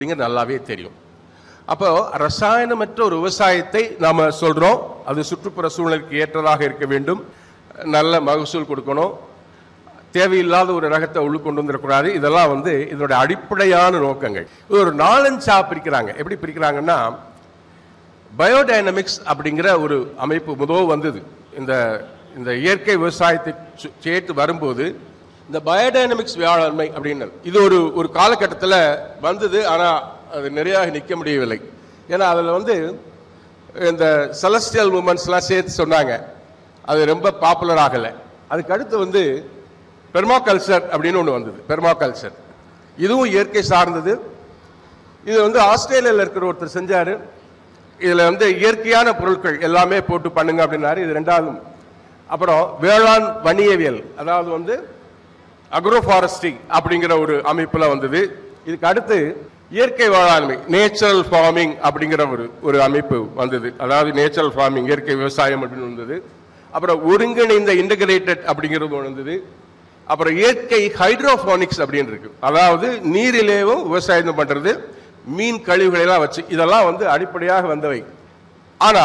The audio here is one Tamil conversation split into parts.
அப்படிங்க நல்லாவே தெரியும் அப்போ ரசாயனமற்ற ஒரு விவசாயத்தை நாம சொல்றோம் அது சுற்றுப்புற சூழ்நிலைக்கு ஏற்றதாக இருக்க வேண்டும் நல்ல மகசூல் கொடுக்கணும் தேவையில்லாத ஒரு ரகத்தை உள்கொண்டு வந்துடக்கூடாது இதெல்லாம் வந்து இதனுடைய அடிப்படையான நோக்கங்கள் இது ஒரு நாலஞ்சா பிரிக்கிறாங்க எப்படி பிரிக்கிறாங்கன்னா பயோடைனமிக்ஸ் அப்படிங்கிற ஒரு அமைப்பு முதல் வந்தது இந்த இந்த இயற்கை விவசாயத்தை சு- சேர்த்து வரும்போது இந்த பயோடைனமிக்ஸ் வேளாண்மை அப்படின்னு இது ஒரு ஒரு காலகட்டத்தில் வந்தது ஆனால் அது நிறைய நிற்க முடியவில்லை ஏன்னா அதில் வந்து இந்த செலஸ்டியல் மூமெண்ட்ஸ்லாம் சேர்த்து சொன்னாங்க அது ரொம்ப பாப்புலர் ஆகலை அதுக்கு அடுத்து வந்து பெர்மாகல்ச்சர் அப்படின்னு ஒன்று வந்தது பெர்மாகல்ச்சர் இதுவும் இயற்கை சார்ந்தது இது வந்து ஆஸ்திரேலியாவில் இருக்கிற ஒருத்தர் செஞ்சாரு இதுல வந்து இயற்கையான பொருட்கள் எல்லாமே போட்டு பண்ணுங்க அப்படின்னாரு இது ரெண்டாவது அப்புறம் வேளாண் வணிகவியல் அதாவது வந்து அக்ரோ ஃபாரஸ்ட்ரி அப்படிங்கிற ஒரு அமைப்புல வந்தது இதுக்கு அடுத்து இயற்கை வேளாண்மை நேச்சுரல் ஃபார்மிங் அப்படிங்கிற ஒரு ஒரு அமைப்பு வந்தது அதாவது நேச்சுரல் ஃபார்மிங் இயற்கை விவசாயம் அப்படின்னு வந்தது அப்புறம் ஒருங்கிணைந்த இன்டகிரேட்டட் அப்படிங்கிறது ஒன்று வந்தது அப்புறம் இயற்கை ஹைட்ரோஃபானிக்ஸ் அப்படின்னு இருக்கு அதாவது நீரிலேயும் விவசாயம் பண்றது மீன் கழிவுகளை எல்லாம் வச்சு இதெல்லாம் வந்து அடிப்படையாக வந்தவை ஆனா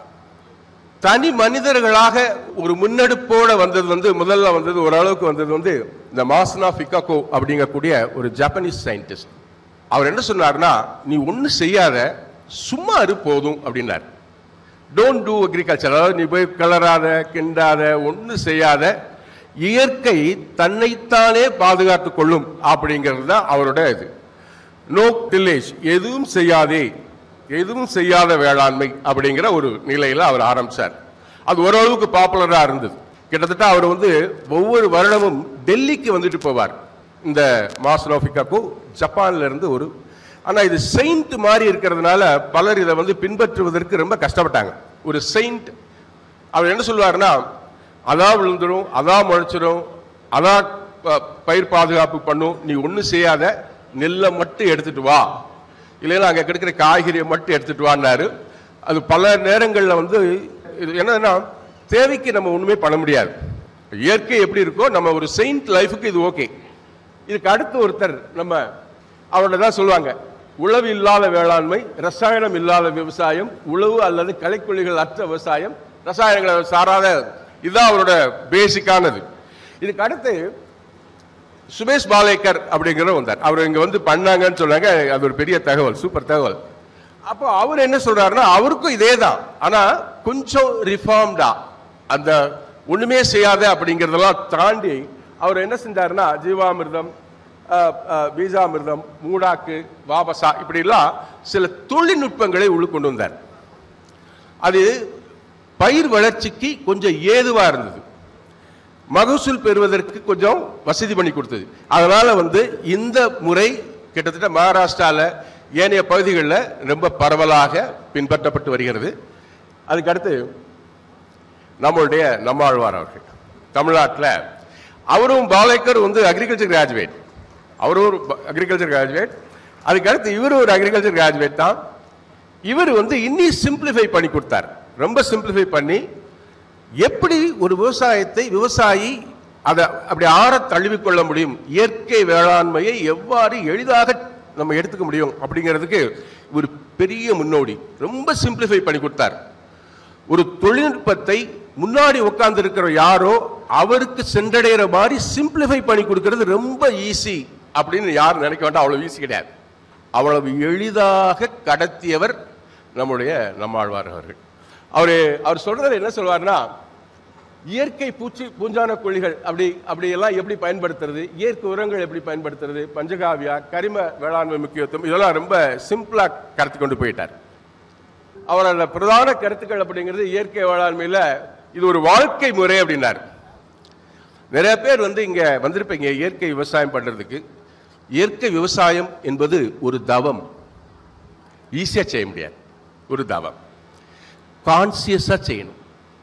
தனி மனிதர்களாக ஒரு முன்னெடுப்போட வந்தது வந்து முதல்ல வந்தது ஓரளவுக்கு வந்தது வந்து இந்த மாசனா பிகாகோ அப்படிங்கக்கூடிய ஒரு ஜப்பானீஸ் சயின்டிஸ்ட் அவர் என்ன சொன்னார்னா நீ ஒண்ணு செய்யாத சும்மா இரு போதும் அப்படின்னார் டோன்ட் டூ அக்ரிகல்ச்சர் அதாவது நீ போய் கிளறாத கிண்டாத ஒண்ணு செய்யாத இயற்கை தன்னைத்தானே பாதுகாத்துக் கொள்ளும் அப்படிங்கிறது தான் அவரோட இது நோ டில்லேஜ் எதுவும் செய்யாதே எதுவும் செய்யாத வேளாண்மை அப்படிங்கிற ஒரு நிலையில அவர் ஆரம்பிச்சார் அது ஓரளவுக்கு பாப்புலரா இருந்தது கிட்டத்தட்ட அவர் வந்து ஒவ்வொரு வருடமும் டெல்லிக்கு வந்துட்டு போவார் இந்த மாஸ்னோபிகாக்கு ஜப்பான்ல இருந்து ஒரு ஆனா இது செயின்ட் மாதிரி இருக்கிறதுனால பலர் இதை வந்து பின்பற்றுவதற்கு ரொம்ப கஷ்டப்பட்டாங்க ஒரு செயின்ட் அவர் என்ன சொல்லுவாருன்னா அதான் விழுந்துரும் அதான் முளைச்சிரும் அதான் ப- பயிர் பாதுகாப்பு பண்ணும் நீ ஒண்ணும் செய்யாத நெல்லை மட்டும் எடுத்துட்டு வா இல்லைன்னா அங்க கிடைக்கிற காய்கறியை மட்டும் எடுத்துட்டு வான்னாரு அது பல நேரங்கள்ல வந்து இது என்னன்னா தேவைக்கு நம்ம ஒண்ணுமே பண்ண முடியாது இயற்கை எப்படி இருக்கோ நம்ம ஒரு செயின்ட் லைஃபுக்கு இது ஓகே இதுக்கு அடுத்து ஒருத்தர் நம்ம அவரோட தான் சொல்லுவாங்க உழவு இல்லாத வேளாண்மை ரசாயனம் இல்லாத விவசாயம் உழவு அல்லது களைக்கொல்லிகள் அற்ற விவசாயம் ரசாயனங்களை சாராத இதுதான் அவரோட பேசிக்கானது இதுக்கு அடுத்து சுபேஷ் பாலேக்கர் அப்படிங்கிற வந்தார் அவர் இங்க வந்து பண்ணாங்கன்னு சொன்னாங்க அது ஒரு பெரிய தகவல் சூப்பர் தகவல் அப்போ அவர் என்ன சொல்றாருன்னா அவருக்கும் இதே தான் ஆனா கொஞ்சம் ரிஃபார்ம்டா அந்த ஒண்ணுமே செய்யாத அப்படிங்கறதெல்லாம் தாண்டி அவர் என்ன செஞ்சாருன்னா ஜீவாமிர்தம் அஹ், அஹ், பீஜாமிர்தம் மூடாக்கு வாபசா இப்படிலாம் சில தொழில்நுட்பங்களை உள்கொண்டு வந்தார் அது பயிர் வளர்ச்சிக்கு கொஞ்சம் ஏதுவா இருந்தது மகசூல் பெறுவதற்கு கொஞ்சம் வசதி பண்ணி கொடுத்தது அதனால வந்து இந்த முறை கிட்டத்தட்ட மகாராஷ்டிரால ஏனைய பகுதிகளில் ரொம்ப பரவலாக பின்பற்றப்பட்டு வருகிறது அதுக்கு அடுத்து நம்மளுடைய நம்மாழ்வார் அவர்கள் தமிழ்நாட்டில் அவரும் பாலேக்கர் வந்து அக்ரிகல்ச்சர் கிராஜுவேட் அவரும் ஒரு அக்ரிகல்ச்சர் கிராஜுவேட் அதுக்கு அடுத்து இவரும் ஒரு அக்ரிகல்ச்சர் கிராஜுவேட் தான் இவர் வந்து இன்னி சிம்பிளிஃபை பண்ணி கொடுத்தார் ரொம்ப சிம்பிளிஃபை பண்ணி எப்படி ஒரு விவசாயத்தை விவசாயி அதை அப்படி ஆற தழுவிக்கொள்ள முடியும் இயற்கை வேளாண்மையை எவ்வாறு எளிதாக நம்ம எடுத்துக்க முடியும் அப்படிங்கிறதுக்கு ஒரு பெரிய முன்னோடி ரொம்ப சிம்பிளிஃபை பண்ணி கொடுத்தார் ஒரு தொழில்நுட்பத்தை முன்னாடி உட்கார்ந்து இருக்கிற யாரோ அவருக்கு சென்றடைகிற மாதிரி சிம்பிளிஃபை பண்ணி கொடுக்கிறது ரொம்ப ஈஸி அப்படின்னு யாரும் நினைக்க வேண்டாம் அவ்வளவு ஈஸி கிடையாது அவ்வளவு எளிதாக கடத்தியவர் நம்முடைய நம்மாழ்வார் அவர்கள் அவரு அவர் சொல்றது என்ன சொல்வார்னா இயற்கை பூச்சி பூஞ்சான கொல்லிகள் அப்படி அப்படி எல்லாம் எப்படி பயன்படுத்துறது இயற்கை உரங்கள் எப்படி பயன்படுத்துறது பஞ்சகாவியா கரிம வேளாண்மை முக்கியத்துவம் இதெல்லாம் ரொம்ப சிம்பிளா கடத்தி கொண்டு போயிட்டார் அவரோட பிரதான கருத்துக்கள் அப்படிங்கிறது இயற்கை வேளாண்மையில இது ஒரு வாழ்க்கை முறை அப்படின்னார் நிறைய பேர் வந்து இங்க வந்திருப்பீங்க இயற்கை விவசாயம் பண்றதுக்கு இயற்கை விவசாயம் என்பது ஒரு தவம் ஈஸியா செய்ய முடியாது ஒரு தவம் கான்சியஸா செய்யணும்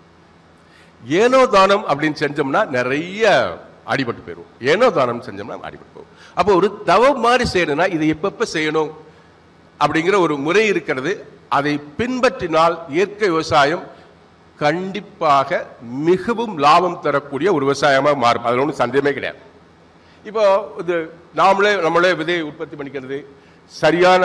ஏனோ தானம் அப்படின்னு செஞ்சோம்னா நிறைய அடிபட்டு போயிடும் ஏனோ தானம் செஞ்சோம்னா அடிபட்டு போகும் அப்போ ஒரு தவம் மாதிரி செய்யணும்னா இதை எப்பப்ப செய்யணும் அப்படிங்கிற ஒரு முறை இருக்கிறது அதை பின்பற்றினால் இயற்கை விவசாயம் கண்டிப்பாக மிகவும் லாபம் தரக்கூடிய ஒரு விவசாயமா மாறும் அதுல ஒன்றும் சந்தேகமே கிடையாது இப்போ இது நாமளே நம்மளே விதையை உற்பத்தி பண்ணிக்கிறது சரியான